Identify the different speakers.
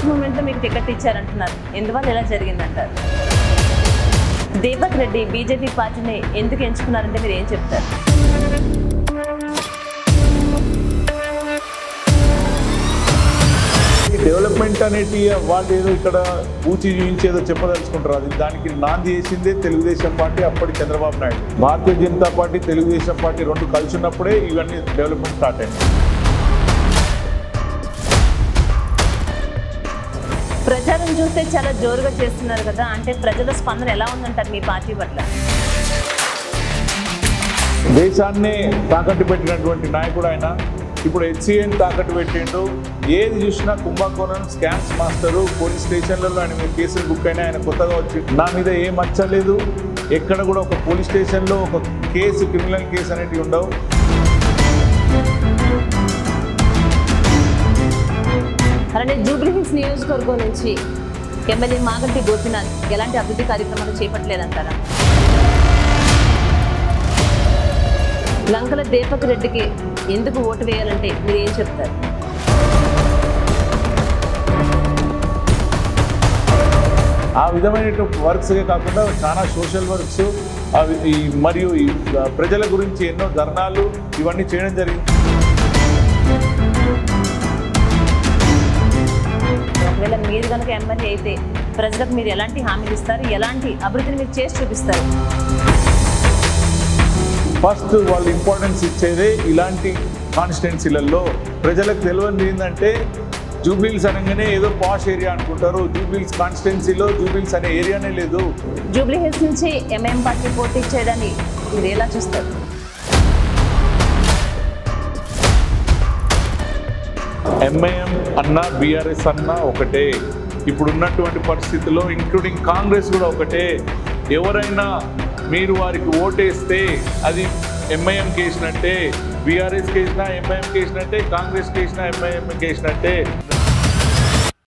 Speaker 1: last moment లో మీకు ticket ఇచ్చారంటున్నారు ఎందువల్ల ఇలా జరిగిందంటారు దీపక్ రెడ్డి బీజేపీ పార్టీని ఎందుకు ఎంచుకున్నారంటే మీరు ఏం చెప్తారు
Speaker 2: ఈ డెవలప్మెంట్ అనేటి వాళ్ళు ఏదో ఇక్కడ పూచి చూపించి ఏదో చెప్పదలుచుకుంటారు అది దానికి నాంది చేసిందే తెలుగుదేశం పార్టీ అప్పటి చంద్రబాబు నాయుడు భారతీయ జనతా పార్టీ తెలుగుదేశం పార్టీ రెండు కలిసి ఉన్నప్పుడే ఇవన్నీ డెవలప్మెంట్ స్టార్ట్ అయింది
Speaker 1: ప్రచారం చూస్తే చాలా జోరుగా చేస్తున్నారు కదా అంటే ప్రజల స్పందన ఎలా ఉందంటారు మీ పార్టీ పట్ల
Speaker 2: దేశాన్నే తాకట్టు పెట్టినటువంటి నాయకుడు ఆయన ఇప్పుడు హెచ్సిఎన్ తాకట్టు పెట్టిండు ఏది చూసినా కుంభకోణం స్కామ్స్ మాస్టరు పోలీస్ స్టేషన్లలో ఆయన మీద కేసులు బుక్ అయినా ఆయన కొత్తగా వచ్చి నా మీద ఏం మచ్చలేదు ఎక్కడ కూడా ఒక పోలీస్ స్టేషన్లో ఒక కేసు క్రిమినల్ కేసు అనేటివి ఉండవు
Speaker 1: అలానే జూబ్లీ హిల్స్ నియోజకవర్గం నుంచి ఎమ్మెల్యే మాగంటి గోపినాథ్ ఎలాంటి అభివృద్ధి కార్యక్రమాలు చేపట్టలేదంటారా లంకల దీపక్ రెడ్డికి ఎందుకు ఓటు వేయాలంటే మీరు ఏం చెప్తారు
Speaker 2: ఆ విధమైన వర్క్సే కాకుండా చాలా సోషల్ వర్క్స్ అవి ఈ మరియు ఈ ప్రజల గురించి ఎన్నో ధర్నాలు ఇవన్నీ చేయడం జరిగింది
Speaker 1: ఒకవేళ మీరు కనుక ఎమ్మెల్యే అయితే ప్రజలకు మీరు ఎలాంటి హామీలు ఇస్తారు ఎలాంటి అభివృద్ధిని మీరు చేసి చూపిస్తారు
Speaker 2: ఫస్ట్ వాళ్ళు ఇంపార్టెన్స్ ఇచ్చేదే ఇలాంటి కాన్స్టిట్యున్సీలలో ప్రజలకు తెలియదు ఏంటంటే జూబ్లీల్స్ అనగానే ఏదో పాష్ ఏరియా అనుకుంటారు జూబ్లీల్స్ కాన్స్టిట్యున్సీలో జూబ్లీల్స్ అనే ఏరియానే లేదు
Speaker 1: జూబ్లీ హిల్స్ నుంచి ఎంఐఎం పార్టీ పోటీ చేయడాన్ని మీరు ఎలా చూస్తారు
Speaker 2: ఎంఐఎం అన్న బీఆర్ఎస్ అన్న ఒకటే ఇప్పుడున్నటువంటి పరిస్థితుల్లో ఇంక్లూడింగ్ కాంగ్రెస్ కూడా ఒకటే ఎవరైనా మీరు వారికి ఓటేస్తే అది ఎంఐఎం కేసినట్టే బీఆర్ఎస్ కేసినా ఎంఐఎం కేసినట్టే కాంగ్రెస్ కేసినా ఎంఐఎం కేసినట్టే